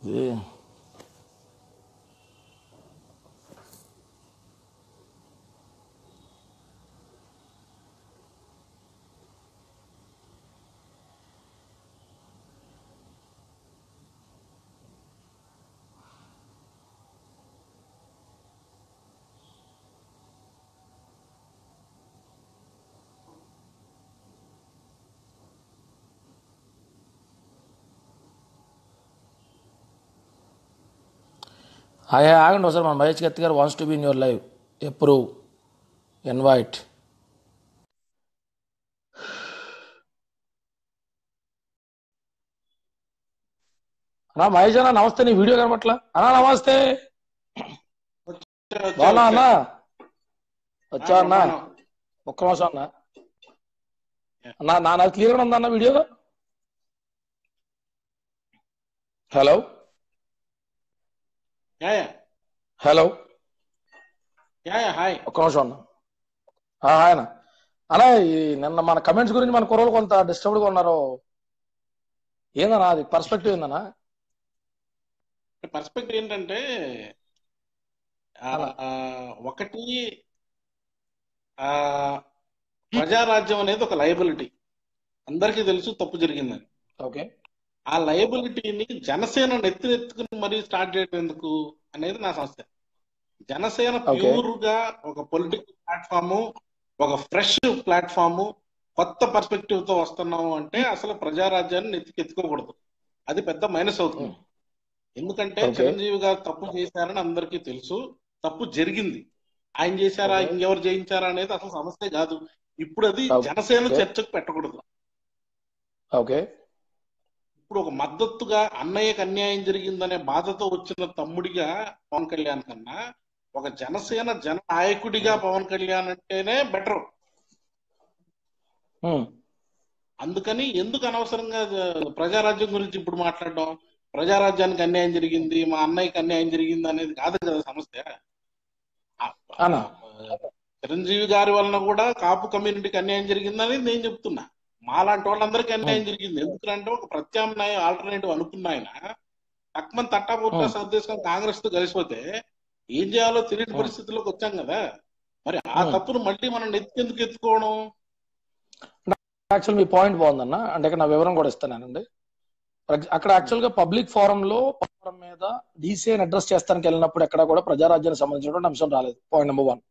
ఇది హాయ్ ఆగండి ఒకసారి మన Mahesh Kathi garu wants to be in your live approve invite అన్నా మహేష్ అన్న నమస్తే నీ వీడియో కనబట్లా అన్నా నమస్తే బాగున్నా అన్నా వచ్చా అన్నా ఒక్క నిమిషం అన్నా అన్నా నా నాకు క్లియర్గా ఉందా అన్న video hello yeah yeah hello yeah yeah hi ఒక్క నిమిషం అన్న ఆ, హాయ్ అన్న అలా ఈ నిన్న మన కమెంట్స్ గురించి మన కుర్రలు కొంత డిస్టర్బ్డ్ గా ఉన్నారు ఏందన్నా అది పర్స్పెక్టివ్ ఏందన్నా పర్స్పెక్ట్ ఏంటంటే ఆ, అలా. ఆ, ఒకటి ఆ ప్రజారాజ్యం అనేది ఒక లయబిలిటీ అందరికీ తెలుసు తప్పు జరిగిందని ఓకే ఆ లయబిలిటీని జనసేన నెత్తినెత్తుకుని మరీ స్టార్ట్ చేయడం ఎందుకు అనేది నా సమస్య జనసేన Okay. ప్యూర్ గా ఒక పొలిటికల్ ప్లాట్ఫామ్ ఒక ఫ్రెష్ ప్లాట్ఫామ్ కొత్త పర్స్పెక్టివ్ తో వస్తున్నాము అంటే అసలు ప్రజారాజ్యాన్ని నెత్తికెత్తుకోకూడదు అది పెద్ద మైనస్ అవుతుంది ఎందుకంటే Okay. చిరంజీవి గారు తప్పు చేశారని అందరికీ తెలుసు తప్పు జరిగింది ఆయన చేశారా Okay. ఇంకెవరు చేయించారా అనేది అసలు సమస్య కాదు ఇప్పుడు అది Okay. జనసేన చర్చకు పెట్టకూడదు ఓకే ఇప్పుడు ఒక మద్దతుగా అన్నయ్యకు అన్యాయం జరిగిందనే బాధతో వచ్చిన తమ్ముడిగా పవన్ కళ్యాణ్ కన్నా ఒక జనసేన జన నాయకుడిగా పవన్ కళ్యాణ్ అంటేనే బెటర్ ఉమ్, అందుకని ఎందుకు అనవసరంగా జ- ప్రజారాజ్యం గురించి ఇప్పుడు మాట్లాడడం ప్రజారాజ్యానికి అన్యాయం జరిగింది మా అన్నయ్యకి అన్యాయం జరిగింది అనేది కాదు కదా సమస్య ఆ- అన్నా. చిరంజీవి గారి వలన కూడా కాపు కమ్యూనిటీకి అన్యాయం జరిగిందని నేను చెప్తున్నా మాలాంటి వాళ్ళందరికీ అన్యాయం జరిగింది ఎందుకంటే ఒక ప్రత్యామ్నాయ ఆల్టర్నేటివ్ అనుకున్న ఆయన తక్కువ తట్టాపుట్ట Hmm. సర్దేశం కాంగ్రెస్ తో కలిసిపోతే ఏం చేయాలో తెలియని Hmm. పరిస్థితిలోకి వచ్చాం కదా మరి ఆ Hmm. తప్పును మళ్ళీ మనం నెత్తికెందుకు ఎత్తుకోవడం యాక్చువల్ మీ పాయింట్ బాగుందన్న అంటే ఇక్కడ నా వివరం కూడా ఇస్తానండి ప్రజ- అక్కడ యాక్చువల్ గా పబ్లిక్ ఫోరం లో ఫోరం మీద డీసీఐని అడ్రస్ చేస్తానికి వెళ్ళినప్పుడు ఎక్కడ కూడా ప్రజారాజ్యానికి సంబంధించినటువంటి అంశం రాలేదు పాయింట్ నెంబర్ వన్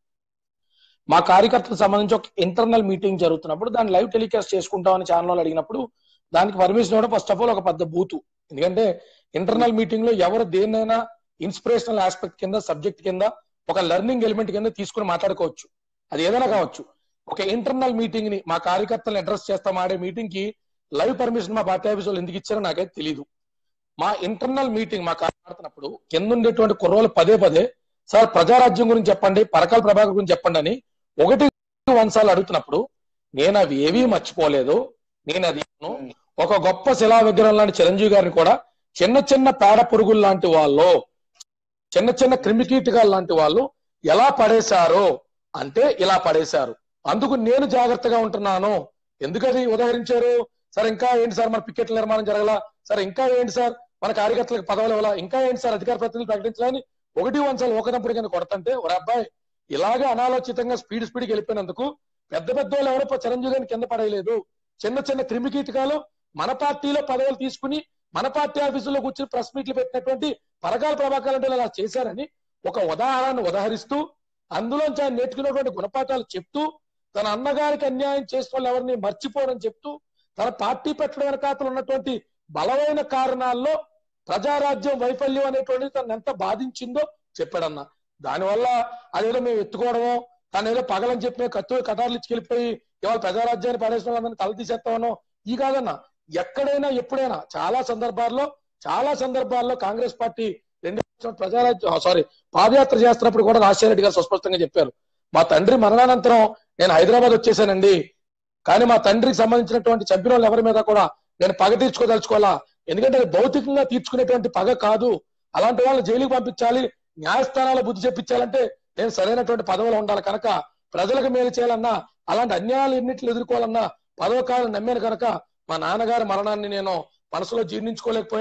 మా కార్యకర్తలకు సంబంధించి ఒక ఇంటర్నల్ మీటింగ్ జరుగుతున్నప్పుడు దాన్ని లైవ్ టెలికాస్ట్ చేసుకుంటామని ఛానల్ అడిగినప్పుడు దానికి పర్మిషన్ ఇవ్వడం ఫస్ట్ ఆఫ్ ఆల్ ఒక పెద్ద బూతు ఎందుకంటే ఇంటర్నల్ మీటింగ్ లో ఎవరు దేన్నైనా ఇన్స్పిరేషనల్ ఆస్పెక్ట్ కింద సబ్జెక్ట్ కింద ఒక లెర్నింగ్ ఎలిమెంట్ కింద తీసుకుని మాట్లాడుకోవచ్చు అది ఏదైనా కావచ్చు ఒక ఇంటర్నల్ మీటింగ్ ని మా కార్యకర్తలను అడ్రస్ చేస్తాం ఆడే మీటింగ్ కి లైవ్ పర్మిషన్ మా పార్టీ ఆఫీస్ వాళ్ళు ఎందుకు ఇచ్చారో నాకైతే తెలియదు మా ఇంటర్నల్ మీటింగ్ మా మాట్లాడుతున్నప్పుడు కింద ఉండేటువంటి కుర్రోలు పదే పదే సార్ ప్రజారాజ్యం గురించి చెప్పండి పరకాల ప్రభాకర్ గురించి చెప్పండి అని ఒకటి వంశాలు అడుగుతున్నప్పుడు నేను అవి ఏవీ మర్చిపోలేదు నేను అది ఒక గొప్ప శిలా విగ్రహం లాంటి చిరంజీవి గారిని కూడా చిన్న చిన్న పేడ పురుగులు లాంటి వాళ్ళు చిన్న చిన్న క్రిమికీటకాలు లాంటి వాళ్ళు ఎలా పడేశారో అంటే ఇలా పడేశారు అందుకు నేను జాగ్రత్తగా ఉంటున్నాను ఎందుకది ఉదాహరించారు సార్ ఇంకా ఏంటి సార్ మన పికెట్ల నిర్మాణం జరగల సార్ ఇంకా ఏంటి సార్ మన కార్యకర్తలకు పదవులు ఇవ్వాలా ఇంకా ఏంటి సార్ అధికార ప్రతినిధులు ప్రకటించాలని ఒకటి వంశాలు ఒకనప్పుడు కింద కొడతంటే ఒక అబ్బాయి ఇలాగే అనాలోచితంగా స్పీడ్ స్పీడ్కి వెళ్ళిపోయినందుకు పెద్ద పెద్ద వాళ్ళు ఎవరో ప- చిరంజీవి గారిని కింద పడేయలేదు చిన్న చిన్న క్రిమికీటకాలు మన పార్టీలో పదవులు తీసుకుని మన పార్టీ ఆఫీసులో కూర్చుని ప్రెస్ మీట్లు పెట్టినటువంటి పరకాల ప్రభాకర్ అంటే అలా చేశారని ఒక ఉదాహరణను ఉదాహరిస్తూ అందులోంచి ఆయన నేర్చుకున్నటువంటి గుణపాఠాలు చెప్తూ తన అన్నగారికి అన్యాయం చేసిన వాళ్ళు ఎవరిని మర్చిపోవడం చెప్తూ తన పార్టీ పెట్టడం వెనకాతలు ఉన్నటువంటి బలమైన కారణాల్లో ప్రజారాజ్యం వైఫల్యం అనేటువంటిది తను ఎంత బాధించిందో చెప్పాడన్న దానివల్ల అదేదో మేము ఎత్తుకోవడమో తను ఏదో పగలని చెప్పి మేము కత్తు కటార్లు ఇచ్చుకెళ్ళిపోయి ఇవాళ ప్రజారాజ్యాన్ని పడేసిన వాళ్ళని తల తీసేస్తామనో ఈ కాదన్న ఎక్కడైనా ఎప్పుడైనా చాలా సందర్భాల్లో చాలా సందర్భాల్లో కాంగ్రెస్ పార్టీ రెండు ప్రజారాజ్యం సారీ పాదయాత్ర చేస్తున్నప్పుడు కూడా రాజశేఖర రెడ్డి గారు స్పష్టంగా చెప్పారు మా తండ్రి మరణానంతరం నేను హైదరాబాద్ వచ్చేసానండి కానీ మా తండ్రికి సంబంధించినటువంటి చంపిన వాళ్ళు ఎవరి మీద కూడా నేను పగ తీర్చుకోదలుచుకోవాలా ఎందుకంటే అది భౌతికంగా తీర్చుకునేటువంటి పగ కాదు అలాంటి వాళ్ళు జైలుకి పంపించాలి న్యాయస్థానాల బుద్ధి చెప్పించాలంటే నేను సరైనటువంటి పదవులు ఉండాలి కనుక ప్రజలకు మేలు చేయాలన్నా అలాంటి అన్యాయాలు ఎన్నిట్లు ఎదుర్కోవాలన్నా పదవ కాలం నమ్మాను కనుక మా నాన్నగారి మరణాన్ని నేను మనసులో జీర్ణించుకోలేకపోయినా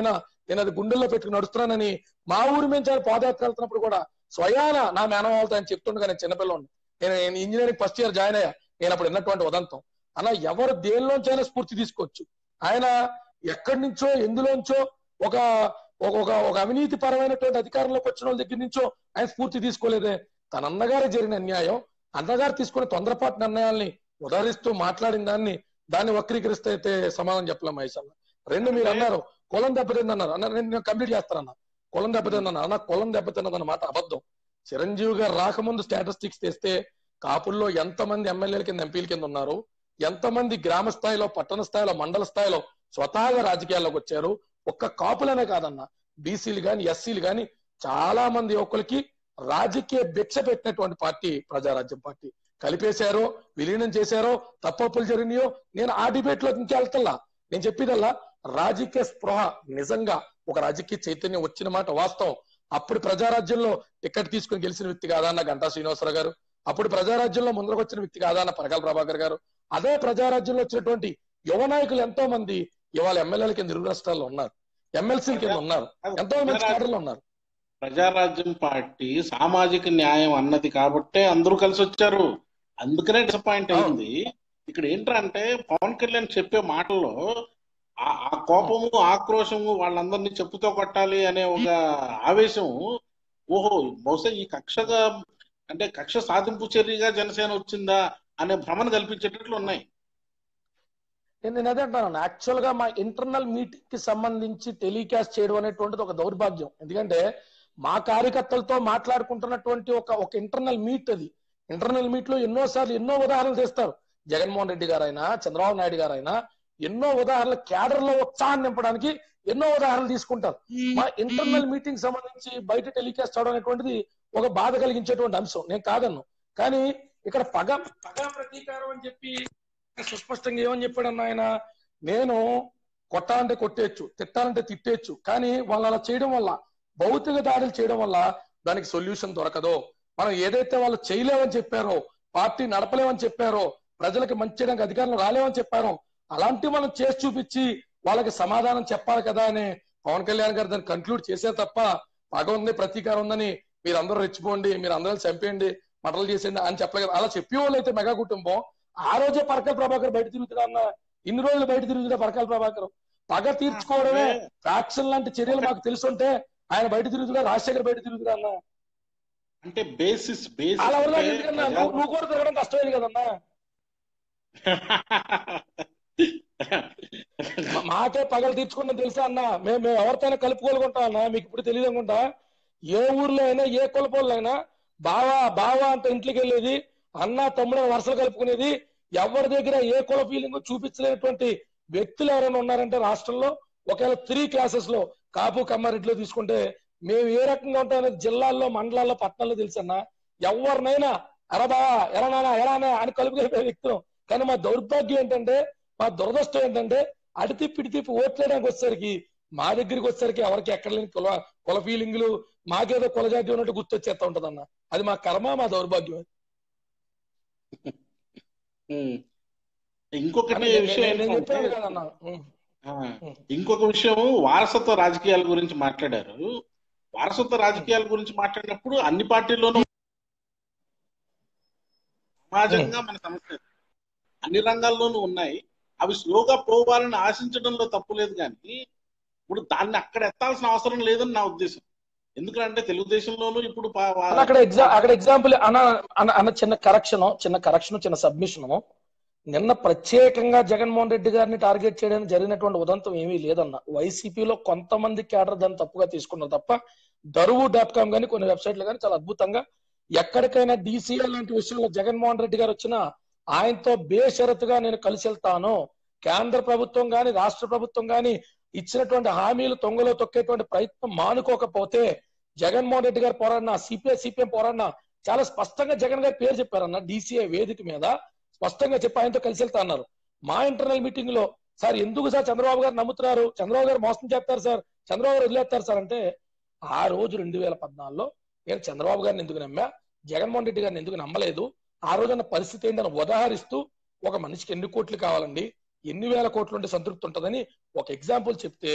నేను అది గుండెల్లో పెట్టుకుని నడుస్తున్నానని మా ఊరి నుంచి ఆయన పాదయాత్ర వెళ్తున్నప్పుడు కూడా స్వయాన నా మేనవాళ్ళతో ఆయన చెప్తుండగా నేను చిన్నపిల్లని నేను నేను ఇంజనీరింగ్ ఫస్ట్ ఇయర్ జాయిన్ అయ్యా నేను అప్పుడు విన్నటువంటి ఉదంతం అలా ఎవరు దేనిలోంచైనా స్ఫూర్తి తీసుకోవచ్చు ఆయన ఎక్కడి నుంచో ఎందులోంచో ఒక ఒక ఒక ఒక అవినీతి పరమైనటువంటి అధికారంలోకి వచ్చిన వాళ్ళ దగ్గర నుంచో ఆయన స్ఫూర్తి తీసుకోలేదే తన అన్నగారు జరిగిన అన్యాయం అన్నగారు తీసుకున్న తొందరపాటు నిర్ణయాల్ని ఉదాహరిస్తూ మాట్లాడిన దాన్ని దాన్ని వక్రీకరిస్తే అయితే సమాధానం చెప్పలేం మహేష్ అన్న రెండు మీరు అన్నారు కులం దెబ్బతింది అన్నారు అన్న నేను నేను కంప్లీట్ చేస్తానన్న కులం దెబ్బతింది అన్న అన్న కులం దెబ్బతిన్నది అన్నమాట అబద్ధం చిరంజీవి గారు రాకముందు స్టాటిస్టిక్స్ తెస్తే కాపుల్లో ఎంతమంది ఎమ్మెల్యేల కింద ఎంపీల కింద ఉన్నారు ఎంతమంది గ్రామ స్థాయిలో పట్టణ స్థాయిలో మండల స్థాయిలో స్వతహాగా రాజకీయాల్లోకి వచ్చారు ఒక్క కాపులనే కాదన్న బీసీలు గాని ఎస్సీలు గాని చాలా మంది యువకులకి రాజకీయ భిక్ష పెట్టినటువంటి పార్టీ ప్రజారాజ్యం పార్టీ కలిపేశారో విలీనం చేశారో తప్పప్పులు జరిగినాయో నేను ఆ డిబేట్ లో ఇంకెళ్తల్లా నేను చెప్పేదల్లా రాజకీయ స్పృహ నిజంగా ఒక రాజకీయ చైతన్యం వచ్చిన మాట వాస్తవం అప్పుడు ప్రజారాజ్యంలో టికెట్ తీసుకుని గెలిచిన వ్యక్తి కాదా అన్న గంటా శ్రీనివాసరావు గారు అప్పుడు ప్రజారాజ్యంలో ముందరకు వచ్చిన వ్యక్తి కాదా అన్న పరకాల ప్రభాకర్ గారు అదే ప్రజారాజ్యంలో వచ్చినటువంటి యువ నాయకులు ఎంతో మంది ఇవాళ ఎమ్మెల్యేల కింద ఇరు రాష్ట్రాల్లో ఉన్నారు ఎమ్మెల్సీల కింద ఉన్నారు ఎంతో మంది క్యాడర్లు ఉన్నారు ప్రజారాజ్యం పార్టీ సామాజిక న్యాయం అన్నది కాబట్టే అందరూ కలిసి వచ్చారు అందుకనే డిసప్పాయింట్ అయింది ఇక్కడ ఏంటంటే పవన్ కళ్యాణ్ చెప్పే మాటల్లో ఆ ఆ కోపము ఆక్రోశము వాళ్ళందరినీ చెప్పుతో కొట్టాలి అనే ఒక ఆవేశం ఓహో బహుశా ఈ కక్షగా అంటే కక్ష సాధింపు చర్యగా జనసేన వచ్చిందా అనే భ్రమను కల్పించేటట్లు ఉన్నాయి నేను నేను అదే అంటాను యాక్చువల్ గా మా ఇంటర్నల్ మీటింగ్ కి సంబంధించి టెలికాస్ట్ చేయడం అనేటువంటిది ఒక దౌర్భాగ్యం ఎందుకంటే మా కార్యకర్తలతో మాట్లాడుకుంటున్నటువంటి ఒక ఒక ఇంటర్నల్ మీట్ అది ఇంటర్నల్ మీట్ లో ఎన్నో సార్లు ఎన్నో ఉదాహరణలు తెస్తారు జగన్మోహన్ రెడ్డి గారైనా చంద్రబాబు నాయుడు గారైనా ఎన్నో ఉదాహరణలు క్యాడర్ లో ఉత్సాహం నింపడానికి ఎన్నో ఉదాహరణలు తీసుకుంటారు మా ఇంటర్నల్ మీటింగ్ సంబంధించి బయట టెలికాస్ట్ అవడం అనేటువంటిది ఒక బాధ కలిగించేటువంటి అంశం నేను కాదన్ను కానీ ఇక్కడ పగ పగ ప్రతీకారం అని చెప్పి సుస్పష్టంగా ఏమని చెప్పాడన్న ఆయన నేను కొట్టాలంటే కొట్టేయచ్చు తిట్టాలంటే తిట్టేయచ్చు కానీ వాళ్ళు అలా చేయడం వల్ల భౌతిక దాడులు చేయడం వల్ల దానికి సొల్యూషన్ దొరకదు మనం ఏదైతే వాళ్ళు చేయలేమని చెప్పారో పార్టీ నడపలేమని చెప్పారో ప్రజలకు మంచి చేయడానికి అధికారులు రాలేమని చెప్పారో అలాంటి మనం చేసి చూపించి వాళ్ళకి సమాధానం చెప్పాలి కదా అని పవన్ కళ్యాణ్ గారు దాన్ని కంక్లూడ్ చేసే తప్ప పగ ఉంది ప్రతీకారం ఉందని మీరు అందరూ రెచ్చిపోండి మీరు అందరూ చంపేయండి మటలు చేసేయండి అని చెప్పలేదు అలా చెప్పేవాళ్ళు అయితే మెగా కుటుంబం ఆ రోజే పరకాల ప్రభాకర్ బయట తిరుగుతున్నా అన్న ఇన్ని రోజులు బయట తిరుగుతున్నా పరకాల ప్రభాకర్ పగ తీర్చుకోవడమే ఫ్యాక్షన్ లాంటి చర్యలు మాకు తెలుసుంటే ఆయన బయట తిరుగుతున్నా రాజశేఖర్ బయట తిరుగుతున్నా అన్న అంటే బేసిస్ బేసిస్ అలా ఎవరు ఎందుకన్నా నువ్వు నువ్వు కూడా తిరగడం కష్టమైంది కదన్నా మా- మాకే పగలు తీర్చుకుంటాం తెలుసా అన్న మేము మేము ఎవరితోనే కలుపుకోలుకుంటాం అన్న మీకు ఇప్పుడు తెలియదు అనుకుంటా ఏ ఊర్లో అయినా ఏ కులపోళ్ళు అయినా బావా బావా అంత ఇంట్లోకి వెళ్ళేది అన్న తమ్ముడు అని వరుసలు కలుపుకునేది ఎవరి దగ్గర ఏ కుల ఫీలింగ్ చూపించలేనటువంటి వ్యక్తులు ఎవరైనా ఉన్నారంటే రాష్ట్రంలో ఒకవేళ త్రీ క్లాసెస్ లో కాపు కమ్మారెడ్డిలో తీసుకుంటే మేము ఏ రకంగా ఉంటాం అనేది జిల్లాల్లో మండలాల్లో పట్టణాల్లో తెలుసన్నా ఎవరినైనా ఎరా బావా ఎరా నానా ఎరానా అని కలుపుకెళ్ళిపోయే వ్యక్తులు కానీ మా దౌర్భాగ్యం ఏంటంటే మా దురదృష్టం ఏంటంటే అడితి పిడితిప్పి ఓట్లేయడానికి వచ్చేసరికి మా దగ్గరికి వచ్చేసరికి ఎవరికి ఎక్కడ లేని కుల కుల ఫీలింగ్లు మాకేదో కుల జాతి ఉన్నట్టు గుర్తొచ్చేస్తా ఉంటదన్న అది మా కర్మ మా దౌర్భాగ్యం ఉమ్. ఇంకొకటి అని నేను- విషయం నేను- నేను ఏంటంటే, చెప్పాను కదన్న ఉం. ఆ, ఇంకొక విషయం వారసత్వ రాజకీయాల గురించి మాట్లాడారు వారసత్వ రాజకీయాల గురించి మాట్లాడినప్పుడు అన్ని పార్టీల్లోనూ సమాజంగా మన సమస్య అన్ని రంగాల్లోనూ ఉన్నాయి అవి స్లోగా పోవాలని ఆశించడంలో తప్పు లేదు కానీ ఇప్పుడు దాన్ని అక్కడ ఎత్తాల్సిన అవసరం లేదని నా ఉద్దేశం ఎందుకంటే తెలుగుదేశంలోనూ ఇప్పుడు పా- వా- అన్న అక్కడ ఎగ్జా అక్కడ ఎగ్జాంపుల్ అన్న అన్న- అన్న చిన్న కరెక్షన్ చిన్న కరెక్షన్ చిన్న సబ్మిషన్ నిన్న ప్రత్యేకంగా జగన్మోహన్ రెడ్డి గారిని టార్గెట్ చేయడానికి జరిగినటువంటి ఉదంతం ఏమీ లేదన్న వైసీపీలో కొంతమంది క్యాడర్ దాన్ని తప్పుగా తీసుకున్నారు తప్ప దరువు డాట్ కామ్ కానీ కొన్ని వెబ్సైట్లు కానీ చాలా అద్భుతంగా ఎక్కడికైనా డీసీఎల్ లాంటి విషయంలో జగన్మోహన్ రెడ్డి గారు వచ్చినా ఆయనతో బేషరతుగా నేను కలిసి వెళ్తాను కేంద్ర ప్రభుత్వం గాని రాష్ట్ర ప్రభుత్వం గాని ఇచ్చినటువంటి హామీలు తొంగలో తొక్కేటువంటి ప్రయత్నం మానుకోకపోతే జగన్మోహన్ రెడ్డి గారు పోరాడిన సిపిఐ సిపిఎం పోరాడిన చాలా స్పష్టంగా జగన్ గారి పేరు చెప్పారన్న డీసీఐ వేదిక మీద స్పష్టంగా చెప్పి ఆయనతో కలిసి వెళ్తా అన్నారు మా ఇంటర్నల్ మీటింగ్ లో సార్ ఎందుకు సార్ చంద్రబాబు గారు నమ్ముతున్నారు చంద్రబాబు గారు మోసం చేస్తారు సార్ చంద్రబాబు గారు వదిలేస్తారు సార్ అంటే ఆ రోజు రెండు వేల పద్నాలుగులో నేను చంద్రబాబు గారిని ఎందుకు నమ్మా జగన్మోహన్ రెడ్డి గారిని ఎందుకు నమ్మలేదు ఆ రోజు అన్న పరిస్థితి ఏంటని ఉదాహరిస్తూ ఒక మనిషికి ఎన్ని కోట్లు కావాలండి ఎన్ని వేల కోట్లు ఉంటే సంతృప్తి ఉంటుందని ఒక ఎగ్జాంపుల్ చెప్తే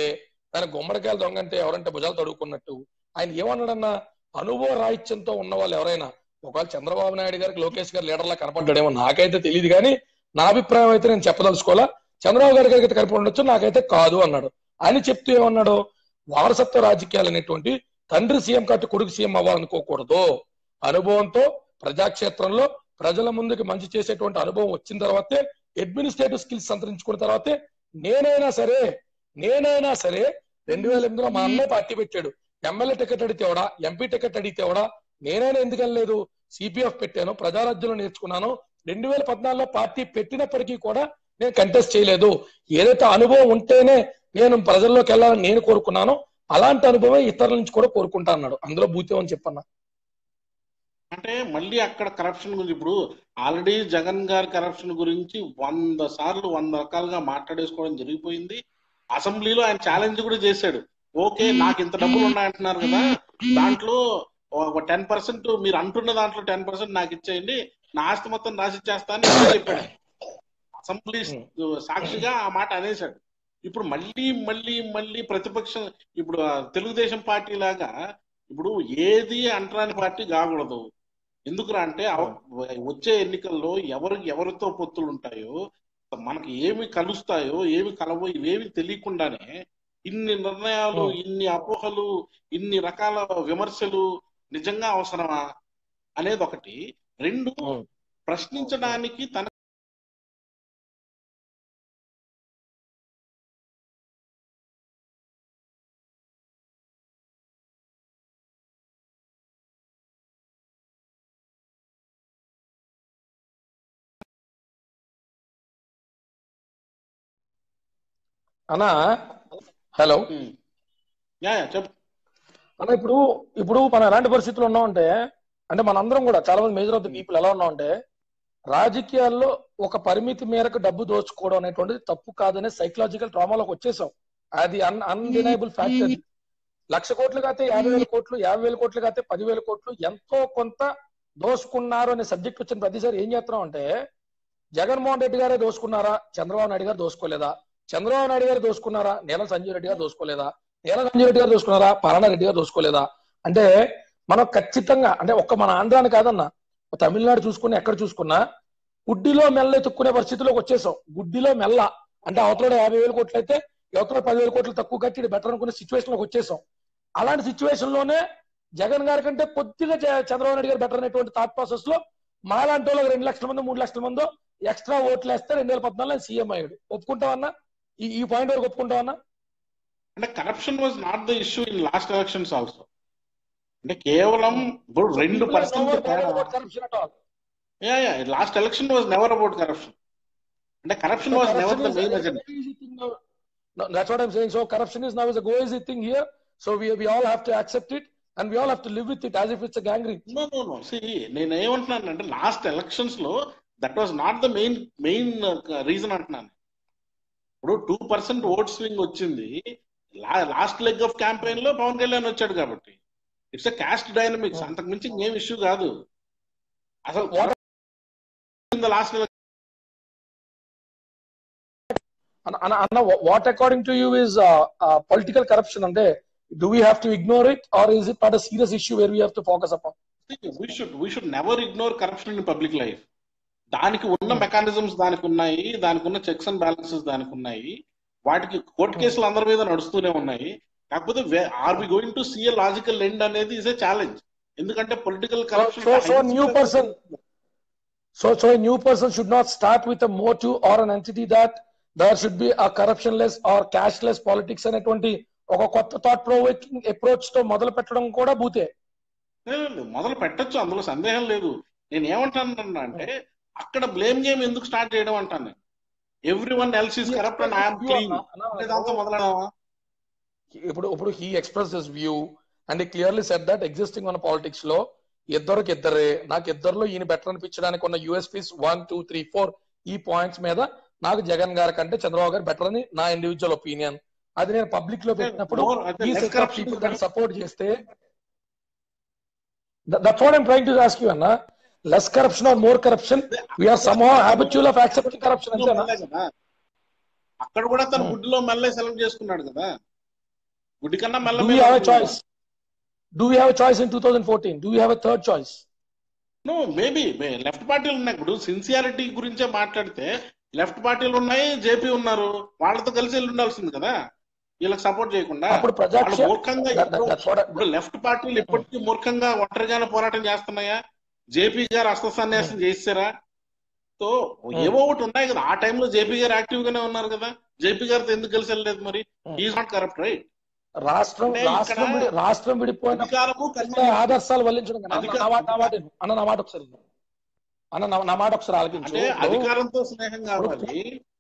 దాని గుమ్మడికాయల దొంగ అంటే ఎవరంటే భుజాలు తడుకున్నట్టు ఆయన ఏమన్నాడన్నా అనుభవ రాహిత్యంతో ఉన్న వాళ్ళు ఎవరైనా ఒకవేళ చంద్రబాబు నాయుడు గారికి లోకేష్ గారు లీడర్లా కనపడ్డాడేమో నాకైతే తెలియదు కానీ నా అభిప్రాయం అయితే నేను చెప్పదలుచుకోవాలా చంద్రబాబు గారి గారికి అయితే కనపడి ఉండొచ్చు నాకైతే కాదు అన్నాడు ఆయన చెప్తూ ఏమన్నాడు వారసత్వ రాజకీయాలు అనేటువంటి తండ్రి సీఎం కాబట్టి కొడుకు సీఎం అవ్వాలనుకోకూడదు అనుభవంతో ప్రజాక్షేత్రంలో ప్రజల ముందుకు మంచి చేసేటువంటి అనుభవం వచ్చిన తర్వాతే అడ్మినిస్ట్రేటివ్ స్కిల్స్ సంతరించుకున్న తర్వాతే నేనైనా సరే నేనైనా సరే రెండు వేల ఎనిమిదిలో మా అన్నయ్య పార్టీ పెట్టాడు ఎమ్మెల్యే టికెట్ అడిగితేవడా ఎంపీ టికెట్ అడిగితేవడా నేనైనా ఎందుకు వెళ్ళలేదు సిపిఎఫ్ పెట్టాను ప్రజారాజ్యంలో నేర్చుకున్నాను రెండు వేల పద్నాలుగులో పార్టీ పెట్టినప్పటికీ కూడా నేను కంటెస్ట్ చేయలేదు ఏదైతే అనుభవం ఉంటేనే నేను ప్రజల్లోకి వెళ్ళాలని నేను కోరుకున్నాను అలాంటి అనుభవం ఇతరుల నుంచి కూడా కోరుకుంటా అన్నాడు అందులో భూతం అని చెప్పన్నా అంటే మళ్ళీ అక్కడ కరప్షన్ గురించి ఇప్పుడు ఆల్రెడీ జగన్ గారి కరప్షన్ గురించి వంద సార్లు వంద రకాలుగా మాట్లాడేసుకోవడం జరిగిపోయింది అసెంబ్లీలో ఆయన ఛాలెంజ్ కూడా చేశాడు ఓకే నాకు ఇంత డబ్బులు ఉన్నాయంటున్నారు కదా దాంట్లో ఒక టెన్ పర్సెంట్ మీరు అంటున్న దాంట్లో టెన్ పర్సెంట్ నాకు ఇచ్చేయండి నా ఆస్తి మొత్తం రాసిచ్చేస్తా అని ఈయన చెప్పాడు అసెంబ్లీ సాక్షిగా ఆ మాట అనేశాడు ఇప్పుడు మళ్ళీ మళ్ళీ మళ్ళీ ప్రతిపక్షం ఇప్పుడు ఆ తెలుగుదేశం పార్టీ లాగా ఇప్పుడు ఏది అంటరాని పార్టీ కాకూడదు ఎందుకురా అంటే అవ- వచ్చే ఎన్నికల్లో ఎవరు ఎవరితో పొత్తులు ఉంటాయో మనకి ఏమి కలుస్తాయో ఏమి కలవో ఇవేమి తెలియకుండానే ఇన్ని నిర్ణయాలు Hmm. ఇన్ని అపోహలు ఇన్ని రకాల విమర్శలు నిజంగా అవసరమా అనేది ఒకటి రెండు Hmm. ప్రశ్నించడానికి తన అన్నా హలో Hmm. యా యా, చెప్పు అన్న ఇప్పుడు ఇప్పుడు మనం ఎలాంటి పరిస్థితులు ఉన్నామంటే అంటే మనందరం కూడా చాలా మంది మేజర్ ఆఫ్ ది పీపుల్ ఎలా ఉన్నామంటే రాజకీయాల్లో ఒక పరిమితి మేరకు డబ్బు దోచుకోవడం అనేటువంటిది తప్పు కాదనే సైకలాజికల్ ట్రామాలోకి వచ్చేసాం అది అన్ అన్డినైబుల్ ఫ్యాక్ట్ అది లక్ష కోట్లు కాతే యాభై వేల కోట్లు యాభై వేల కోట్లు కాతే పదివేల కోట్లు ఎంతో కొంత దోసుకున్నారు అనే సబ్జెక్ట్ వచ్చిన ప్రతిసారి ఏం చేస్తున్నాం అంటే జగన్మోహన్ రెడ్డి గారే దోసుకున్నారా చంద్రబాబు నాయుడు గారు దోసుకోలేదా చంద్రబాబు నాయుడు గారు దోసుకున్నారా నీలం సంజీవ్ రెడ్డి గారు దోసుకోలేదా నీలం సంజీవ్ రెడ్డి గారు దోసుకున్నారా పరాణా రెడ్డి గారు దోసుకోలేదా అంటే మనం ఖచ్చితంగా అంటే ఒక్క మన ఆంధ్రాని కాదన్న తమిళనాడు చూసుకుని ఎక్కడ చూసుకున్నా గుడ్డిలో మెల్ల ఎత్తుక్కునే పరిస్థితిలోకి వచ్చేసాం గుడ్డిలో మెల్ల అంటే అవతల యాభై వేల కోట్లు అయితే అవతల పదివేల కోట్లు తక్కువ కట్టి ఇది బెటర్ అనుకునే సిచ్యువేషన్ లోకి వచ్చేసాం అలాంటి సిచ్యువేషన్ లోనే జగన్ గారి కంటే కొద్దిగా చ- చంద్రబాబు నాయుడు గారు బెటర్ అనేటువంటి థాట్ ప్రాసెస్ లో మాలాంటి వాళ్ళకి రెండు లక్షల మంది మూడు లక్షల మందో ఎక్స్ట్రా ఓట్లు వేస్తే రెండు వేల పద్నాలుగులో సీఎం అయ్యాడు ఒప్పుకుంటావన్నా ఈ ఈ పాయింట్ వరకు ఒప్పుకుంటావన్నా అంటే corruption was not the issue in last elections also అంటే కేవలం ఇప్పుడు రెండు percent corruption at all yeah yeah last election was never about corruption అంటే corruption was never the main agenda That's what I'm saying. So corruption is now is a go easy thing here. So we we all have to accept it and we all have to live with it as if it's a gangrene. No no no see నేను ఏమంటున్నాను అంటే last elections లో that was not the main main reason అంటున్నాను ఇప్పుడు two percent vote swing వచ్చింది last leg of campaign లో పవన్ కళ్యాణ్ వచ్చాడు కాబట్టి ఇట్స్ అ క్యాస్ట్ డైనమిక్స్ అంతకు మించి ఇంకేం ఇష్యూ కాదు అసలు last Anna, Anna, Anna, wha- what according to you is uh, uh, political corruption? And there, do we have to ignore it or is it not a serious issue where we have to focus upon? We should we should never ignore corruption in public life దానికి ఉన్న mechanisms దానికి ఉన్నాయి దానికి ఉన్న checks and balances దానికి ఉన్నాయి వాటికి court కేసులు అందరి మీద నడుస్తూనే ఉన్నాయి కాకపోతే are we going to see a logical end అనేది ఇస్ ఎ ఛాలెంజ్ ఎందుకంటే political corruption so, so new person, so, so a new person should not start with a motive or an entity that there should be a corruptionless or cashless politics అనేటువంటి ఒక కొత్త thought provoking approach తో మొదలు పెట్టడం కూడా భూతే మొదలు పెట్టొచ్చు అందులో సందేహం లేదు నేను ఏమంటాను అంటే అక్కడ బ్లేమ్ గేమ్ ఎందుకు స్టార్ట్ చేయడం అంటాను నేను everyone else is corrupt and I'm clean దాంతో మొదలడమా ఇప్పుడు ఇప్పుడు he express this view and clearly set that existing మన పాలిటిక్స్ లో ఇద్దరికి ఇద్దరే నాకు ఇద్దరులో ఈయన బెటర్ అనిపించడానికి ఉన్న USPs one two three four ఈ పాయింట్స్ మీద నాకు జగన్ గారి కంటే చంద్రబాబు గారు బెటర్ అని నా ఇండివిజువల్ ఒపీనియన్ అది నేను పబ్లిక్ లో పెట్టినప్పుడు More, అయితే ఈ less set of corruption people is దాన్ని సపోర్ట్ చేస్తే that's what I'm trying to ask you అన్న less corruption or more corruption we're some habitual of accepting corruption అంతేనా మెల్లే కదా అక్కడ కూడా తన గుడ్డులో మళ్ళీ సెలెక్ట్ చేసుకున్నాడు కదా గుడి కన్నా మెల్ల డూ మీద యూ హ్యావ్ ఎ ఉంటుంది కదా. Choice do you have a choice in two thousand fourteen do you have a third choice no maybe left పార్టీలు ఉన్నాయి ఇప్పుడు సిన్సియారిటీ గురించే మాట్లాడితే లెఫ్ట్ పార్టీలు ఉన్నాయి జేపీ ఉన్నారు వాళ్ళతో కలిసి వెళ్ళి ఉండాల్సింది కదా వీళ్ళకి సపోర్ట్ చేయకుండా అప్పుడు వాళ్ళు ప్రజాక్ష మూర్ఖంగా that- that- that's what I- ఇప్పుడు లెఫ్ట్ పార్టీలు ఇప్పటికీ మూర్ఖంగా ఒంటరిగానే పోరాటం చేస్తున్నాయా జేపీ గారు అస్త సన్యాసం చేస్తారా సో ఏవో ఒకటి ఉన్నాయి కదా ఆ టైంలో జేపీ గారు యాక్టివ్ గానే ఉన్నారు కదా జేపీ గారితో ఎందుకు కలిసి వెళ్ళలేదు మరి ఈజ్ నాట్ కరప్ట్ రైట్ రాష్ట్రం అంటే రాష్ట్రం ఇక్కడ విడి- రాష్ట్రం విడిపోయిన అధికారము అంటే ఆదర్శాలు వల్లించడం కన్నా అధిక- నా మాట నా మాట విను. అన్న నా మాట ఒకసారి విను. అన్న నా- నా మాట ఒకసారి ఆలకించు అంటే ఇప్పుడు- అధికారంతో స్నేహం కావాలి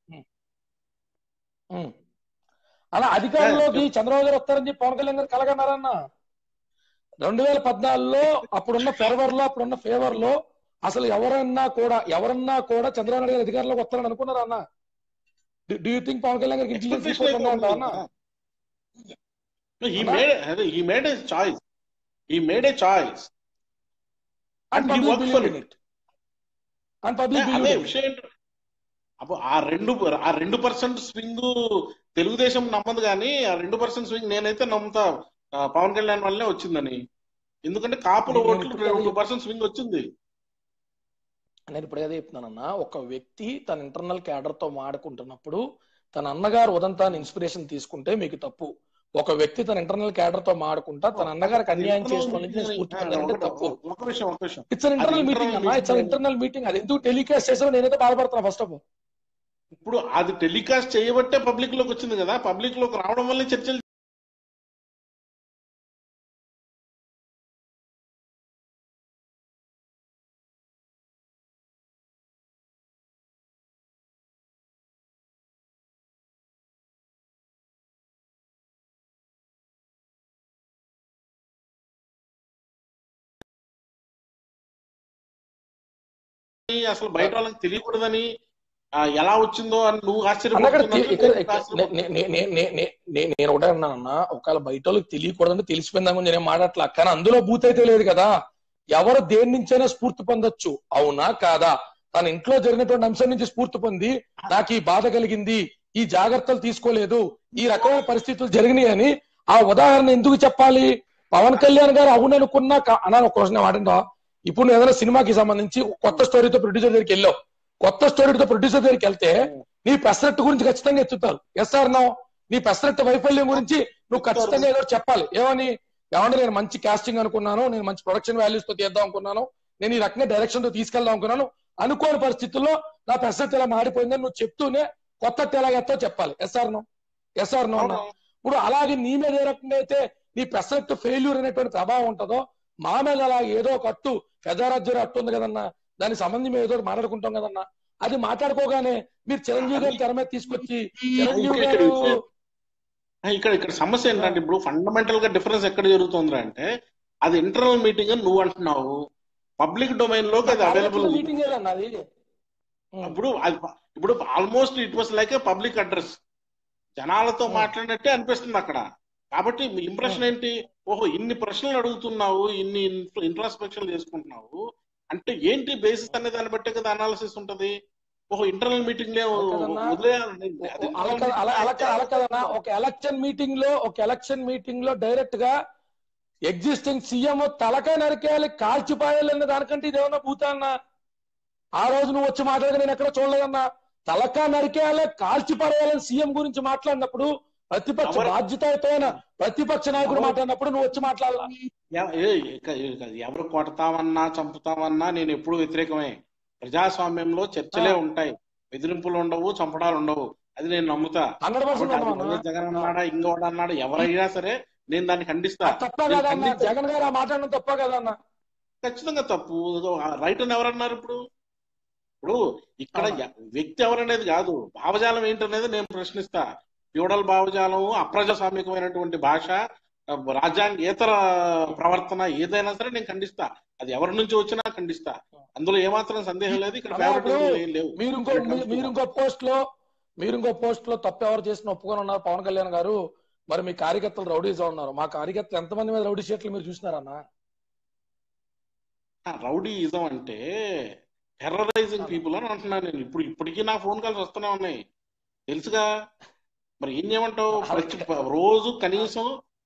ఉమ్. అలా అధికారంలోకి చంద్రబాబు గారు వస్తారని చెప్పి పవన్ కళ్యాణ్ గారు కలగన్నారన్న రెండు వేల పద్నాలుగులో అప్పుడున్న ఫెవర్ లో అప్పుడున్న ఫేవర్ లో అసలు ఎవరన్నా కూడా ఎవరన్నా కూడా చంద్రబాబు నాయుడు గారు అధికారంలోకి వస్తారని అనుకున్నారా అన్న do you think Pawan Kalyan గారికి ఇంటెలిజెన్స్ రిపోర్ట్ ఉందా అంటావా అన్న హీ అన్నా? మేడ్ అదే he made a choice he made a choice and And he public worked for believe it and public అదే బిలీవ్ విషయం ఏంటో- అప్పుడు ఆ రెండు ఆ రెండు పర్సెంట్ స్వింగ్ తెలుగుదేశం నమ్మదు కానీ ఆ రెండు పర్సెంట్ స్వింగ్ నేనైతే నమ్ముతా ఆ, పవన్ కళ్యాణ్ వల్లనే వచ్చిందని ఎందుకంటే కాపుల నేను ఓట్లు ఇప్పుడు రెండు పర్సెంట్ స్వింగ్ వచ్చింది నేను ఇప్పుడు అదే చెప్తున్నానన్నా ఒక వ్యక్తి తన ఇంటర్నల్ క్యాడర్ తో మాడుకుంటున్నప్పుడు తన అన్నగారు ఉదంతాన్ని ఇన్స్పిరేషన్ తీసుకుంటే మీకు తప్పు ఒక వ్యక్తి తన ఇంటర్నల్ క్యాడర్ తో మాడుకుంటా తన అన్నగారికి అన్యాయం చేసుకోవాలని నేను స్ఫూర్తి పొందానంటే తప్పు ఒక విషయం ఒక విషయం ఇట్స్ అన్ ఇంటర్నల్ అది మీటింగ్ internal అన్న it's an meeting. Internal meeting అది ఎందుకు టెలికాస్ట్ చేసావు నేనైతే బాధపడుతున్నా ఫస్ట్ ఆఫ్ ఆల్ ఇప్పుడు అది టెలికాస్ట్ చేయబట్టే పబ్లిక్ లోకి వచ్చింది కదా పబ్లిక్ లోకి రావడం వల్లే చర్చలు అసలు బయట వాళ్ళకి తెలియకూడదని ఆ, ఎలా వచ్చిందో అని నువ్వు అన్న ఇక్కడ తి- ఇక్కడ ఇక్కడ ఆశ్చర్యపోతున్నట్టు నే- నే- నే- నే- నే- నే- నేను ఒకటే అన్నానన్న ఒకవేళ బయట వాళ్ళకి తెలియకూడదంటే తెలిసిపోయిందా గురించి నేను మాట్లాడట్లా కానీ అందులో బూత్ అయితే లేదు కదా ఎవరు దేని నుంచైనా స్ఫూర్తి పొందొచ్చు అవునా కాదా తన ఇంట్లో జరిగినటువంటి అంశం నుంచి స్ఫూర్తి పొంది నాకు ఈ బాధ కలిగింది ఈ జాగ్రత్తలు తీసుకోలేదు ఈ రకమైన పరిస్థితులు జరిగినాయి అని ఆ ఉదాహరణ ఎందుకు చెప్పాలి పవన్ కళ్యాణ్ గారు అవుననుకున్నా కా- అన్నా ఒక క్వశ్చన్ వాడిందా ఇప్పుడు నువ్వు ఏదైనా సినిమాకి సంబంధించి కొత్త స్టోరీతో ప్రొడ్యూసర్ దగ్గరికి వెళ్ళావు కొత్త స్టోరీతో ప్రొడ్యూసర్ దగ్గరికి వెళ్తే నీ పెసరట్టు గురించి ఖచ్చితంగా ఎత్తుతారు ఎస్ సార్ నో నీ పెసరట్టు వైఫల్యం గురించి నువ్వు ఖచ్చితంగా ఏదో ఒకటి చెప్పాలి ఏమని ఏమంటే నేను మంచి కాస్టింగ్ అనుకున్నాను నేను మంచి ప్రొడక్షన్ వాల్యూస్ తో తీద్దాం అనుకున్నాను నేను ఈ రకంగా డైరెక్షన్ తో తీసుకెళ్దాం అనుకున్నాను అనుకోని పరిస్థితుల్లో నా పెసరట్టు ఇలా మాడిపోయిందని నువ్వు చెప్తూనే కొత్త ఎలాగెత్తో చెప్పాలి ఎస్ఆర్ నో ఎస్ఆర్ నో అన్నా ఇప్పుడు అలాగే నీ మీద ఏ రకంగా అయితే నీ పెసరట్టు ఫెయిల్యూర్ అనేటువంటి ప్రభావం ఉంటుందో మా మీద అలా ఏదో ఒక అట్టు పెదారాజ్యం అట్టు ఉంది కదన్నా దానికి సంబంధం మేము ఏదో ఒకటి మాట్లాడుకుంటాం కదన్నా అది మాట్లాడుకోగానే మీరు చిరంజీవి గారిని తెర మీద తీసుకొచ్చి చిరంజీవి ఇక్కడ గారు విషయం- ఇక్కడ ఇక్కడ సమస్య ఏంటంటే ఇప్పుడు ఫండమెంటల్ గా డిఫరెన్స్ ఎక్కడ జరుగుతుంది అంటే అది ఇంటర్నల్ మీటింగ్ అని నువ్వు అంటున్నావు పబ్లిక్ డొమైన్ లోకి అది అవైలబుల్ మీటింగ్ ఏదన్నా అది ఇప్పుడు అది ఇప్పుడు almost it was like a public address జనాలతో Hmm. మాట్లాడినట్టే అనిపిస్తుంది అక్కడ కాబట్టి మీ ఇంప్రెషన్ ఏంటి ఓహో ఇన్ని ప్రశ్నలు అడుగుతున్నావు ఇన్ని ఇంట్రాస్పెక్షన్ చేసుకుంటున్నావు అంటే ఏంటి బేసిస్ అనే దాన్ని బట్టే కదా అనాలిసిస్ ఉంటది ఓహో ఇంటర్నల్ మీటింగ్ లే కదన్నా. వదిలేయాలి అది అలా కాదు- అలా అలా కాదు- అలా కదన్నా ఒక ఎలక్షన్ మీటింగ్ లో ఒక ఎలక్షన్ మీటింగ్ లో డైరెక్ట్ గా ఎగ్జిస్టింగ్ సీఎం తలకాయ నరికేయాలి కాల్చిపాయాలి అన్న దానికంటే ఇదేమన్నా భూతాన్నా ఆ రోజు నువ్వు వచ్చి మాట్లాడగా నేను ఎక్కడ చూడలేదన్నా తలకాయ నరికేయాలి కాల్చిపారేయాలని సీఎం గురించి మాట్లాడినప్పుడు ప్రతిపక్ష ఎవరు- బాధ్యతయుతమైన ప్రతిపక్ష నాయకుడు ఎవరు- మాట్లాడినప్పుడు నువ్వు వచ్చి మాట్లాడాల ఎవ- ఏ- ఇక- ఇక ఎవరు కొడతామన్నా చంపుతామన్నా నేను ఎప్పుడు వ్యతిరేకమే ప్రజాస్వామ్యంలో చర్చలే ఉంటాయి బెదిరింపులు ఉండవు చంపడాలు ఉండవు అది నేను నమ్ముతా హండ్రెడ్ కాబట్టి అది పర్సెంట్ వైఎస్ జగన్ అన్నాడా ఇంకోడు అన్నాడా ఎవరైనా సరే నేను దాన్ని ఖండిస్తా తప్ప నేను కదా అన్న ఖండించ- జగన్ గారు ఆ మాట్లాడడం తప్ప కదా అన్న ఖచ్చితంగా తప్పు రైట్ అని ఎవరన్నారు ఇప్పుడు ఇప్పుడు ఇక్కడ అవునా. ఎ- వ్యక్తి ఎవరనేది కాదు భావజాలం ఏంటనేది నేను ప్రశ్నిస్తా ఫ్యూడల్ భావజాలం అప్రజాస్వామికమైనటువంటి భాష ఆ, రాజ్యాంగేతర ప్రవర్తన ఏదైనా సరే నేను ఖండిస్తా అది ఎవరి నుంచి వచ్చినా ఖండిస్తా అందులో ఏమాత్రం సందేహం లేదు ఇక్కడ అలా ఇప్పుడు ఫేవరెటిజం ఏం లేవు మీరు ఇంకో మీ- మీరు ఇంకో పోస్ట్ లో మీరు ఇంకో పోస్ట్ లో తప్పు ఎవరు చేసిన ఒప్పుకొని ఉన్నారు పవన్ కళ్యాణ్ గారు మరి మీ కార్యకర్తలు రౌడీస్ ఉన్నారు మా కార్యకర్తలు ఎంతమంది మీద రౌడీ షీట్లు మీరు చూసినారన్న రౌడీయిజం అంటే టెర్రరైజింగ్ పీపుల్ అని అంటున్నాను నేను ఇప్పుడు ఇప్పటికీ నా ఫోన్ కాల్స్ వస్తూనే ఉన్నాయి తెలుసుగా మరి ఏం చేయమంటావు ప్రతి రోజు కనీసం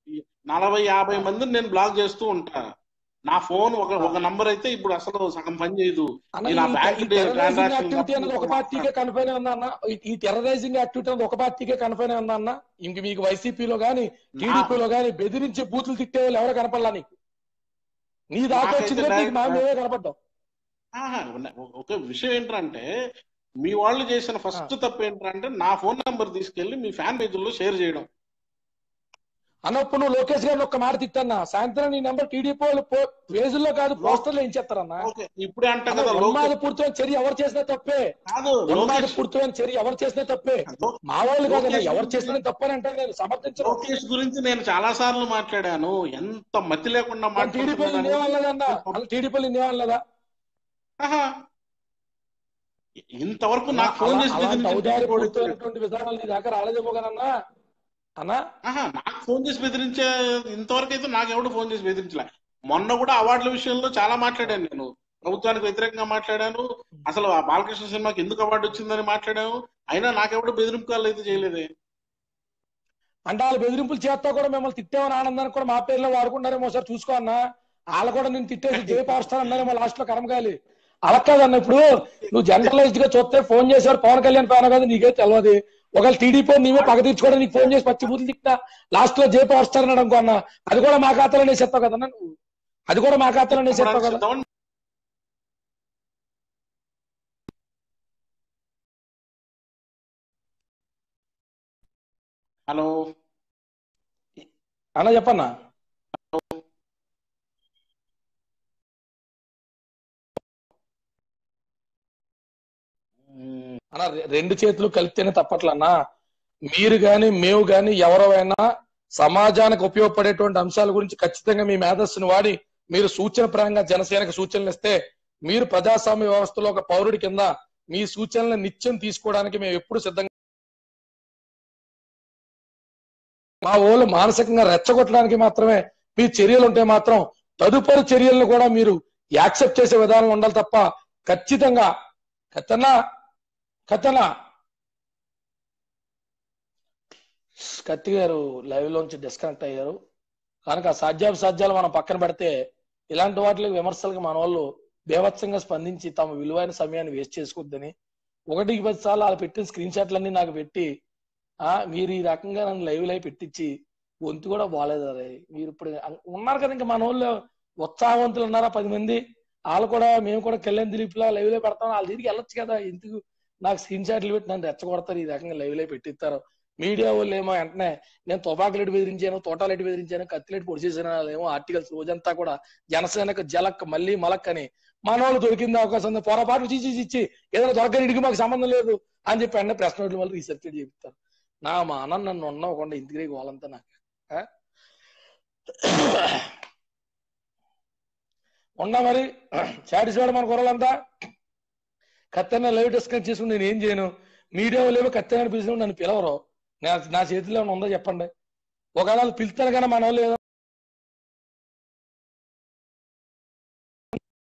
నలభై యాభై మందిని నేను బ్లాక్ చేస్తూ ఉంటా నా ఫోన్ ఒక ఒక నంబర్ అయితే ఇప్పుడు అసలు సగం పని చేయదు అన్న ఈ నా ఈ బ్యాంక్ టెర్రరైజింగ్ ట్రాన్సాక్షన్ యాక్టివిటీ అనేది ఒక పార్టీకే కన్ఫైన్ ఉందా అన్న ఈ- ఈ టెర్రరైజింగ్ యాక్టివిటీ అనేది ఒక పార్టీకే కన్ఫైన్ ఉందా అన్న ఇంక మీకు వైసీపీలో గానీ టీడీపీలో గానీ బెదిరించి బూతులు తిట్టే వాళ్ళు ఎవరో కనపడలా నీకు నీ దాకా నాకైతే వచ్చింది నీకు direct- మా మేమే కనపడ్డాం ఆహా, ఉన్న- ఒక విషయం ఏంటంటే మీ వాళ్ళు చేసిన ఫస్ట్ తప్పు ఏంటంటే నా ఫోన్ నంబర్ తీసుకెళ్లి మీ ఫ్యాన్ పేజీల్లో షేర్ చేయడం అన్నప్పుడు నువ్వు లోకేష్ గారిని ఒక్క మాట తిట్టన్నా సాయంత్రం నీ నెంబర్ టీడీపీ వాళ్ళు పేజీల్లో కాదు పోస్టర్లో ఏం చేస్తారన్నా ఓకే ఇప్పుడే అంటాం కదా ఉన్మాద లోకేష్ పూర్తయిన చర్య ఎవరు చేసినా తప్పే కాదు ఉన్మాద లోకేష్ పూర్తయిన చర్య ఎవరు చేసినా తప్పే లో- మా వాళ్ళు కాదన్నా లోకేష్ ఎవరు చేసినా తప్పని అంటే నేను సమర్థించను లోకేష్ గురించి నేను చాలా సార్లు మాట్లాడాను ఎంత మతి లేకుండా టీడీపీ మాట్లాడుతున్నాను ఇన్నేమనలేదన్నా టీడీపీ ఇన్నేమనలేదా ఆహా. ఇంతవరకు నాకు ఫోన్ అలా- చేసి అలాంటి బెదిరించిన ఔదార్య వాడు ఎవడు పూర్తయినటువంటి విధానాలు నీ దాకా రాలేదేమో కదన్నా అన్నా ఆహా, నాకు ఫోన్ చేసి బెదిరించే ఇంతవరకు అయితే నాకు ఎవడు ఫోన్ చేసి బెదిరించలే మొన్న కూడా అవార్డుల విషయంలో చాలా మాట్లాడాను నేను ప్రభుత్వానికి వ్యతిరేకంగా మాట్లాడాను అసలు ఆ బాలకృష్ణ సినిమాకి ఎందుకు అవార్డు వచ్చిందని మాట్లాడాను అయినా నాకెవడు బెదిరింపు కాళ్ళు అయితే చేయలేదే అంటే వాళ్ళు బెదిరింపులు చేస్తా కూడా మిమ్మల్ని తిట్టామని ఆనందానికి కూడా మా పేర్లో వాడుకుంటారేమో ఒకసారి చూసుకో అన్నా వాళ్ళు కూడా నేను తిట్టేసి జయ పవర్ స్టార్ అన్నారేమో లాస్ట్ లో కర్మకాయలు అలా కాదన్న ఇప్పుడు నువ్వు జనరలైజ్డ్ గా చూస్తే ఫోన్ చేశారు పవన్ కళ్యాణ్ ఫ్యాన్ కదా నీకే తెలియదు ఒకవేళ టీడీపీ నీవే పగ తీర్చుకోవడం నీకు ఫోన్ చేసి పచ్చి బూతులు తిట్టా లాస్ట్ లో జయ పవర్ స్టార్ అన్నాడు అనుకో అన్న అది కూడా మా ఖాతాలోనే చెప్తావు కదన్నా నువ్వు అది కూడా మా ఖాతాలోనే చెప్తావు కదా సిద్ధం హలో అన్న చెప్పన్నా అన్న రె- రెండు చేతులు కలిపితేనే తప్పట్లన్నా మీరు గాని మేము గాని ఎవరైనా సమాజానికి ఉపయోగపడేటువంటి అంశాల గురించి ఖచ్చితంగా మీ మేధస్సును వాడి మీరు సూచన పరంగా జనసేనకు సూచనలు ఇస్తే మీరు ప్రజాస్వామ్య వ్యవస్థలో ఒక పౌరుడి కింద మీ సూచనలను నిత్యం తీసుకోవడానికి మేము ఎప్పుడు సిద్ధంగా మా ఊళ్ళు మానసికంగా రెచ్చగొట్టడానికి మాత్రమే మీ చర్యలు ఉంటే మాత్రం తదుపరి చర్యలను కూడా మీరు యాక్సెప్ట్ చేసే విధానం ఉండాలి తప్ప ఖచ్చితంగా కత్తనా కత్తనా కత్తి గారు లైవ్ లోంచి డిస్కనెక్ట్ అయ్యారు కనుక సాధ్యాలు మనం పక్కన పెడితే ఇలాంటి వాటికి విమర్శలకు మన వాళ్ళు బేవత్సంగా స్పందించి తమ విలువైన సమయాన్ని వేస్ట్ చేసుకోవద్దని ఒకటికి పది సార్లు వాళ్ళు పెట్టిన స్క్రీన్ షాట్లన్నీ నాకు పెట్టి ఆ మీరు ఈ రకంగా నన్ను లైవ్ లైవ్ పెట్టించి గొంతు కూడా బాగాలేదు అరే మీరు ఇప్పుడు అం- ఉన్నారు కదా ఇంకా మన వాళ్ళు ఉత్సాహవంతులు ఉన్నారా పది మంది వాళ్ళు కూడా మేము కూడా కళ్యాణ్ దిలీప్ లా లైవ్ లో పెడతాం వాళ్ళ దగ్గరికి వెళ్ళొచ్చు కదా ఎందుకు నాకు స్క్రీన్ షాట్లు పెట్టి నన్ను రెచ్చగొడతారు ఈ రకంగా లైవ్ లో పెట్టిస్తారు మీడియా వాళ్ళు ఏమో వెంటనే నేను తుపాకులెట్ బెదిరించాను తోటాలెట్ బెదిరించాను కత్తిలెట్ పొడిచేసాను ఏమో ఆర్టికల్స్ రోజంతా కూడా జనసేనకు జలక్ మళ్ళీ మలక్ అని మన వాళ్ళు దొరికింది అవకాశం ఉంది పొరపాటు చీచి ఇచ్చి ఏదైనా దొరకనిడికి మాకు సంబంధం లేదు అని చెప్పి అన్నీ ప్రశ్న నోట్ల వల్ల రీసెర్చ్ చెప్తారు నా మా అన్న నన్ను ఉన్నవ్వకుండా ఇంటికి వాళ్ళంతా నాకు ఆ? ఉన్నా మరి సాటిస్ఫైడ్ మన కూరలంతా కత్తెన్న లైవ్ డిస్కస్ చేసుకుని నేను ఏం చేయను మీడియా వాళ్ళు కత్తెన్న పిలిచిన నన్ను పిలవరు నా నా చేతిలో ఏమైనా ఉందో చెప్పండి ఒకవేళ వాళ్ళు పిలుస్తారు కానీ మన వాళ్ళు ఏదో